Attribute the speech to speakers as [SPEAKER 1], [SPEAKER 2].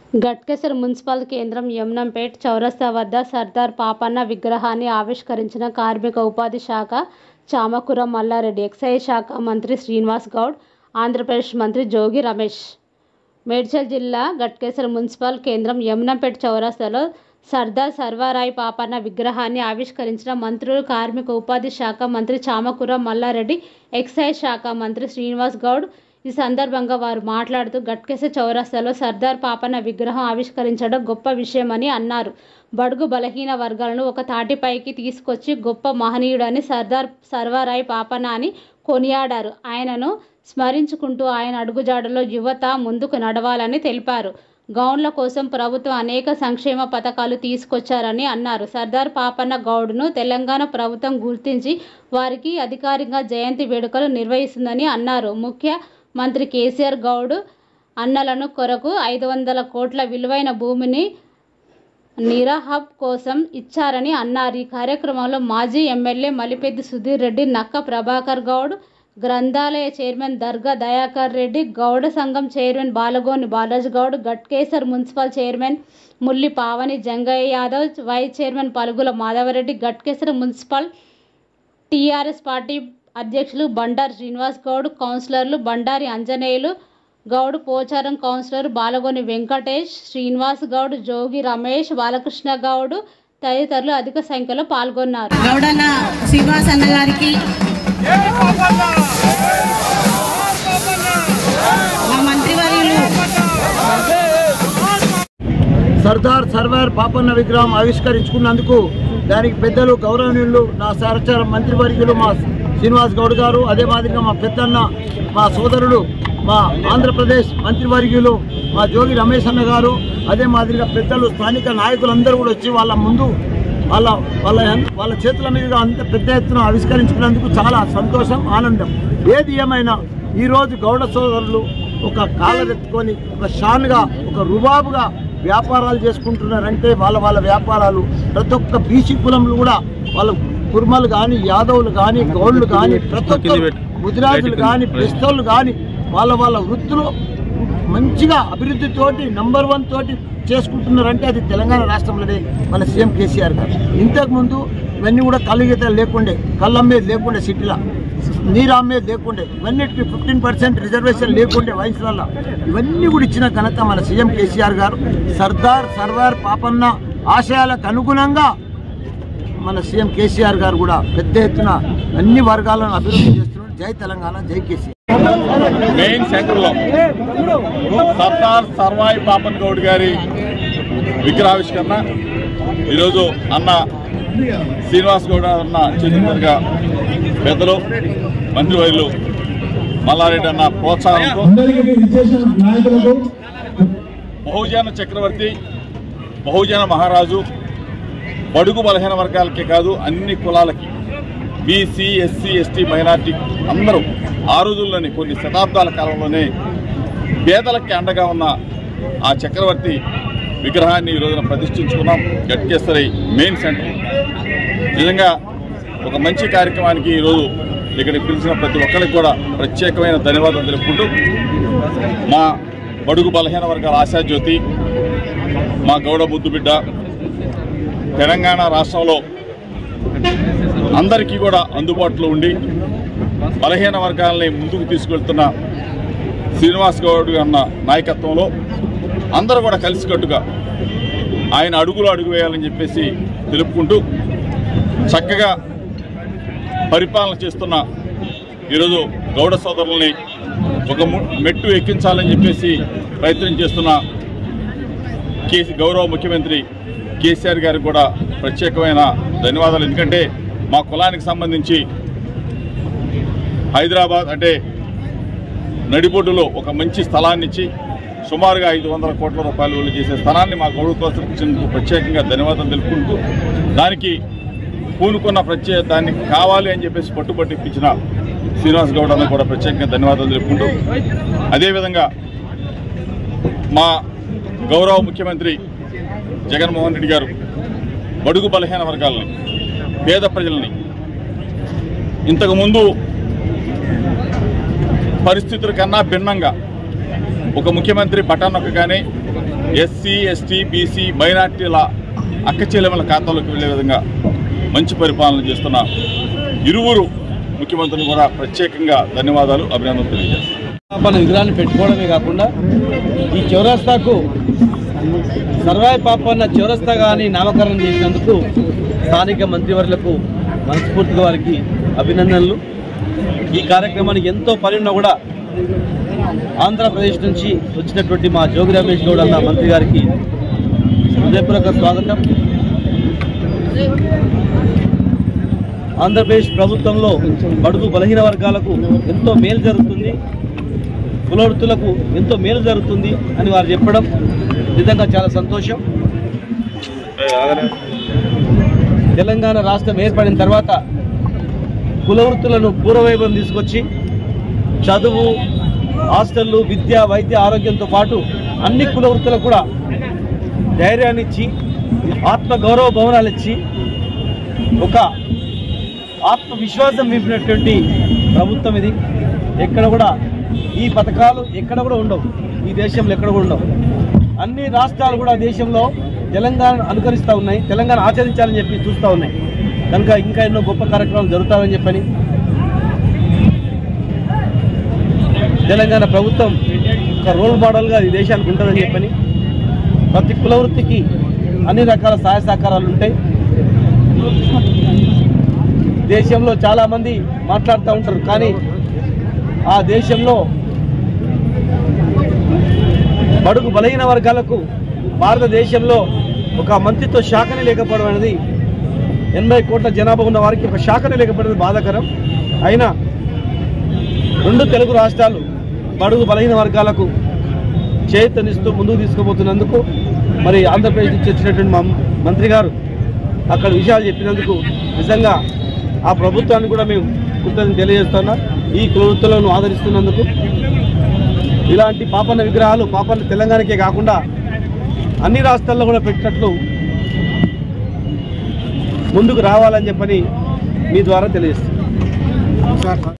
[SPEAKER 1] Ghatkesar municipal కేంద్రం యమునంపేట్ చౌరస్తా వద్ద సర్దార్ పాపన్న విగ్రహాన్ని ఆవిష్కరించిన కార్మిక ఉపాధి శాఖ చామకూర మల్లారెడ్డి ఎక్సైజ్ శాఖ మంత్రి శ్రీనివాస్ గౌడ్ ఆంధ్రప్రదేశ్ మంత్రి జోగి రమేష్ మేడ్చల్ జిల్లా ఘట్కేసర్ మున్సిపల్ కేంద్రం యమునంపేట్ చౌరస్తాలో సర్దార్ సర్వారాయ్ పాపన్న విగ్రహాన్ని ఆవిష్కరించిన మంత్రులు కార్మిక ఉపాధి శాఖ మంత్రి చామకూర మల్లారెడ్డి ఎక్సైజ్ శాఖ మంత్రి శ్రీనివాస్ గౌడ్ ఈ సందర్భంగా వారు మాట్లాడుతూ గట్కేస చౌరస్తాలో సర్దార్ పాపన్న విగ్రహం ఆవిష్కరించడం గొప్ప విషయమని అన్నారు బడుగు బలహీన వర్గాలను ఒక తాటిపైకి తీసుకొచ్చి గొప్ప మహనీయుడని సర్దార్ సర్వారాయ్ పాపన్న అని కొనియాడారు ఆయనను స్మరించుకుంటూ ఆయన అడుగుజాడలో యువత ముందుకు నడవాలని తెలిపారు గౌన్ల కోసం ప్రభుత్వం అనేక సంక్షేమ పథకాలు తీసుకొచ్చారని అన్నారు సర్దార్ పాపన్న గౌడ్ను తెలంగాణ ప్రభుత్వం గుర్తించి వారికి అధికారికంగా జయంతి వేడుకలు నిర్వహిస్తుందని అన్నారు ముఖ్య మంత్రి కేసీఆర్ గౌడ్ అన్నలను కొరకు ఐదు వందల కోట్ల విలువైన భూమిని నిరహబ్ కోసం ఇచ్చారని అన్నారు ఈ కార్యక్రమంలో మాజీ ఎమ్మెల్యే మలిపెద్ది సుధీర్ రెడ్డి నక్క ప్రభాకర్ గౌడ్ గ్రంథాలయ చైర్మన్ దర్గా దయాకర్ రెడ్డి గౌడ సంఘం chairman Balagoni Balaji Goud Ghatkesar municipal chairman Mulli Pavani Jangaiah Yadav vice chairman Palugula Madhava Reddy Ghatkesar municipal TRS party అధ్యక్షులు బండారు శ్రీనివాస్ గౌడ్ కౌన్సిలర్లు బండారి అంజనేయులు గౌడ్ పోచారం కౌన్సిలర్ బాలగోని వెంకటేష్ శ్రీనివాస్ గౌడ్ జోగి రమేష్ బాలకృష్ణ గౌడ్ తదితరులు అధిక సంఖ్యలో పాల్గొన్నారు
[SPEAKER 2] గౌడన్న శ్రీనివాస్ అన్న గారికి మా మంత్రివర్యులు
[SPEAKER 3] సర్దార్ సర్వార్ పాపన్న విగ్రహం ఆవిష్కరించుకున్నందుకు దానికి పెద్దలు గౌరవనీయులు నా సహచార మంత్రివర్యులు మా శ్రీనివాస్ గౌడ్ గారు అదే మాదిరిగా మా పెద్దన్న మా సోదరుడు మా ఆంధ్రప్రదేశ్ మంత్రివర్యులు మా జోగి రమేష్ అన్న గారు అదే మాదిరిగా పెద్దలు స్థానిక నాయకులందరూ కూడా వచ్చి వాళ్ళ ముందు వాళ్ళ వాళ్ళ వాళ్ళ చేతుల మీదుగా అంత పెద్ద ఎత్తున ఆవిష్కరించుకున్నందుకు చాలా సంతోషం ఆనందం ఏది ఏమైనా ఈరోజు గౌడ సోదరులు ఒక కాలరెత్తుకొని ఒక షాన్గా ఒక రుబాబుగా వ్యాపారాలు చేసుకుంటున్నారంటే వాళ్ళ వాళ్ళ వ్యాపారాలు ప్రతి ఒక్క బీసీ కులంలో కూడా వాళ్ళ కుర్మలు కానీ యాదవులు కానీ గౌళ్ళు కానీ ప్రతి ఒక్క గుజరాతులు కానీ బెస్తోళ్ళు కానీ వాళ్ళ వాళ్ళ వృత్తులు మంచిగా అభివృద్ధితోటి నంబర్ వన్ తోటి చేసుకుంటున్నారంటే అది తెలంగాణ రాష్ట్రంలోనే మన సీఎం కేసీఆర్ గారు ఇంతకుముందు ఇవన్నీ కూడా కళ్ళగీతలు లేకుండే కళ్ళమ్మేది లేకుండే సిటీలో నీరు అమ్మేది లేకుండే ఇవన్నిటికీ ఫిఫ్టీన్ పర్సెంట్ రిజర్వేషన్ లేకుండే వయసులలో ఇవన్నీ కూడా ఇచ్చిన ఘనత మన సీఎం కేసీఆర్ గారు సర్దార్ సర్వార్ పాపన్న ఆశయాలకు అనుగుణంగా మన సీఎం కేసీఆర్ గారు కూడా పెద్ద ఎత్తున అన్ని వర్గాలను అభివృద్ధి చేస్తున్నారు జై తెలంగాణ జై కేసీఆర్
[SPEAKER 4] మెయిన్ సెంటర్లో సర్దార్ సర్వాయి పాపన్ గౌడ్ గారి విగ్రహావిష్కరణ ఈరోజు అన్న శ్రీనివాస్ గౌడ్ అన్న చేతులుగా పెద్దలు మంత్రివర్యులు మల్లారెడ్డి అన్న ప్రోత్సాహంతో
[SPEAKER 5] అందరికీ విశేష నాయకులకు
[SPEAKER 4] బహుజన చక్రవర్తి బహుజన మహారాజు బడుగు బలహీన వర్గాలకే కాదు అన్ని కులాలకి బీసీ ఎస్సీ ఎస్టీ మైనార్టీ అందరూ ఆ రోజుల్లోనే కొన్ని శతాబ్దాల కాలంలోనే పేదలకి అండగా ఉన్న ఆ చక్రవర్తి విగ్రహాన్ని ఈ రోజున ప్రతిష్ఠించుకున్నాం గట్కేసరి మెయిన్ సెంటర్ నిజంగా ఒక మంచి కార్యక్రమానికి ఈరోజు ఇక్కడికి పిలిచిన ప్రతి ఒక్కరికి కూడా ప్రత్యేకమైన ధన్యవాదాలు తెలుపుకుంటూ మా బడుగు బలహీన వర్గాల ఆశాజ్యోతి మా గౌడ బుద్ధు బిడ్డ తెలంగాణ రాష్ట్రంలో అందరికీ కూడా అందుబాటులో ఉండి బలహీన వర్గాలని ముందుకు తీసుకెళ్తున్న శ్రీనివాస్ గౌడ్ అన్న నాయకత్వంలో అందరూ కూడా కలిసికట్టుగా ఆయన అడుగులో అడుగు వేయాలని చెప్పేసి తెలుపుకుంటూ చక్కగా పరిపాలన చేస్తున్న ఈరోజు గౌడ సోదరుల్ని ఒక ము- మెట్టు ఎక్కించాలని చెప్పేసి ప్రయత్నం చేస్తున్న కేసీ గౌరవ ముఖ్యమంత్రి కేసీఆర్ గారికి కూడా ప్రత్యేకమైన ధన్యవాదాలు ఎందుకంటే మా కులానికి సంబంధించి హైదరాబాద్ అంటే నడిబొడ్డులో ఒక మంచి స్థలాన్ని ఇచ్చి సుమారుగా ఐదు వందల కోట్ల రూపాయలు విలువ చేసే స్థలాన్ని మా గౌరవ కోసం ఇచ్చినందుకు ప్రత్యేకంగా ధన్యవాదాలు తెలుపుకుంటూ దానికి పూనుకున్న ప్రత్యేక దాన్ని కావాలి అని చెప్పేసి పట్టుబట్టి ఇప్పించిన శ్రీనివాస్ గౌడ్ అన్న కూడా ప్రత్యేకంగా ధన్యవాదాలు తెలుపుకుంటూ అదేవిధంగా మా గౌరవ ముఖ్యమంత్రి జగన్మోహన్ రెడ్డి గారు బడుగు బలహీన వర్గాలని పేద ప్రజలని ఇంతకుముందు పరిస్థితుల కన్నా భిన్నంగా ఒక ముఖ్యమంత్రి బటన్ నొక్కగానే ఎస్సీ ఎస్టీ బీసీ మైనార్టీల అక్కచెల్లెమల ఖాతాలోకి వెళ్ళే విధంగా మంచి పరిపాలన చేస్తున్న ఇరువురు ముఖ్యమంత్రులు కూడా ప్రత్యేకంగా ధన్యవాదాలు అభినందనలు తెలియజేస్తాను
[SPEAKER 6] పాపన్న విగ్రహాన్ని పెట్టుకోవడమే కాకుండా ఈ చౌరస్తాకు సర్వాయి పాపన్న చౌరస్తాగా అని నామకరణం చేసినందుకు స్థానిక మంత్రివర్యులకు మనస్ఫూర్తిగా వారికి అభినందనలు ఈ కార్యక్రమానికి ఎంతో పని ఉన్నా కూడా ఆంధ్రప్రదేశ్ నుంచి వచ్చినటువంటి మా జోగి రమేష్ గౌడ్ అన్న మంత్రి గారికి హృదయపూర్వక స్వాగతం ఆంధ్రప్రదేశ్ ప్రభుత్వంలో బడుగు బలహీన వర్గాలకు ఎంతో మేలు జరుగుతుంది కులవృత్తులకు ఎంతో మేలు జరుగుతుంది అని వారు చెప్పడం నిజంగా చాలా సంతోషం తెలంగాణ రాష్ట్రం ఏర్పడిన తర్వాత కులవృత్తులను పూర్వవైభవం తీసుకొచ్చి చదువు హాస్టళ్ళు విద్య వైద్య ఆరోగ్యంతో పాటు అన్ని కులవృత్తులకు కూడా ధైర్యాన్ని ఇచ్చి ఆత్మ గౌరవ భవనాలు ఇచ్చి ఒక ఆత్మవిశ్వాసం నింపినటువంటి ప్రభుత్వం ఇది ఎక్కడ కూడా ఈ పథకాలు ఎక్కడ కూడా ఉండవు ఈ దేశంలో ఎక్కడ కూడా ఉండవు అన్ని రాష్ట్రాలు కూడా దేశంలో తెలంగాణ అనుకరిస్తూ ఉన్నాయి తెలంగాణ ఆచరించాలని చెప్పి చూస్తూ ఉన్నాయి కనుక ఇంకా ఎన్నో గొప్ప కార్యక్రమాలు జరుగుతాయని చెప్పని తెలంగాణ ప్రభుత్వం ఒక రోల్ మోడల్గా ఈ దేశానికి ఉంటుందని చెప్పని ప్రతి కులవృత్తికి అన్ని రకాల సహాయ సహకారాలు ఉంటాయి దేశంలో చాలామంది మాట్లాడుతూ ఉంటారు కానీ ఆ దేశంలో బడుగు బలహీన వర్గాలకు భారతదేశంలో ఒక మంత్రిత్వ శాఖనే లేకపోవడం అనేది ఎనభై కోట్ల జనాభా ఉన్న వారికి ఒక శాఖనే లేకపోవడం బాధాకరం అయినా రెండు తెలుగు రాష్ట్రాలు బడుగు బలహీన వర్గాలకు చేతనిస్తూ ముందుకు తీసుకుపోతున్నందుకు మరి ఆంధ్రప్రదేశ్ నుంచి వచ్చినటువంటి మా మంత్రి గారు అక్కడ విషయాలు చెప్పినందుకు నిజంగా ఆ ప్రభుత్వాన్ని కూడా మేము కృతజ్ఞత తెలియజేస్తున్నా ఈ కులవృత్తులను ఆదరిస్తున్నందుకు ఇలాంటి పాపన్న విగ్రహాలు పాపన్న తెలంగాణకే కాకుండా అన్ని రాష్ట్రాల్లో కూడా పెట్టినట్లు ముందుకు రావాలని చెప్పని మీ ద్వారా తెలియజేస్తున్నాను